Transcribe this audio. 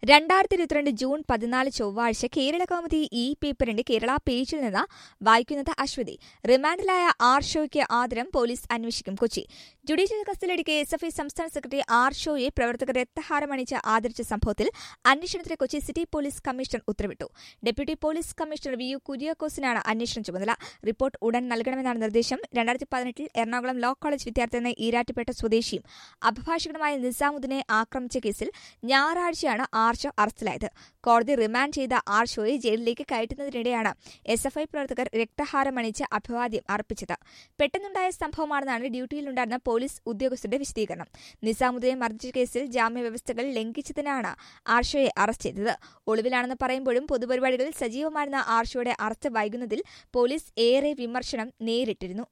രണ്ടായിരത്തി ഇരുപത്തിരണ്ട് ജൂൺ പതിനാല് ചൊവ്വാഴ്ച കേരള കൗമുദി ഇ പേപ്പറിന്റെ കേരള പേജിൽ നിന്ന് വായിക്കുന്നത് അശ്വതി റിമാൻഡിലായ ആർ ഷോയ്ക്ക് ആദരം പോലീസ് അന്വേഷിക്കും കൊച്ചി ജുഡീഷ്യൽ കസ്റ്റഡിക്ക് എസ് എഫ് ഐ സംസ്ഥാന സെക്രട്ടറി ആർ ഷോയെ പ്രവർത്തകർ രക്തഹാരം അണിച്ച് ആദരിച്ച സംഭവത്തിൽ അന്വേഷണത്തിന് കൊച്ചി സിറ്റി പോലീസ് കമ്മീഷണർ ഉത്തരവിട്ടു deputy police commissioner V U കുര്യാക്കോസിനാണ് അന്വേഷണം ചുമതല റിപ്പോർട്ട് ഉടൻ നൽകണമെന്നാണ് നിർദ്ദേശം രണ്ടായിരത്തി പതിനെട്ടിൽ എറണാകുളം ലോ കോളേജ് വിദ്യാർത്ഥിയെന്ന ഈരാറ്റുപേട്ട സ്വദേശിയും അഭിഭാഷകനുമായ നിസാമുദ്ദീനെ ആക്രമിച്ച കേസിൽ ഞായറാഴ്ചയാണ് ആർഷോ അറസ്റ്റിലായത് കോടതി റിമാൻഡ് ചെയ്ത ആർഷോയെ ജയിലിലേക്ക് കയറ്റുന്നതിനിടെയാണ് എസ് എഫ് ഐ പ്രവർത്തകർ രക്തഹാരമണിച്ച് അഭിവാദ്യം അർപ്പിച്ചത് പെട്ടെന്നുണ്ടായ സംഭവമാണെന്നാണ് ഡ്യൂട്ടിയിലുണ്ടായിരുന്ന പോലീസ് ഉദ്യോഗസ്ഥരുടെ വിശദീകരണം നിസാമുദ്ദീനെ മർദ്ദിച്ച കേസിൽ ജാമ്യവ്യവസ്ഥകൾ ലംഘിച്ചതിനാണ് ആർഷോയെ അറസ്റ്റ് ചെയ്തത് ഒളിവിലാണെന്ന് പറയുമ്പോഴും പൊതുപരിപാടികളിൽ സജീവമായിരുന്ന ആർഷോയുടെ അറസ്റ്റ് വൈകുന്നതിൽ പോലീസ് ഏറെ വിമർശനം നേരിട്ടിരുന്നു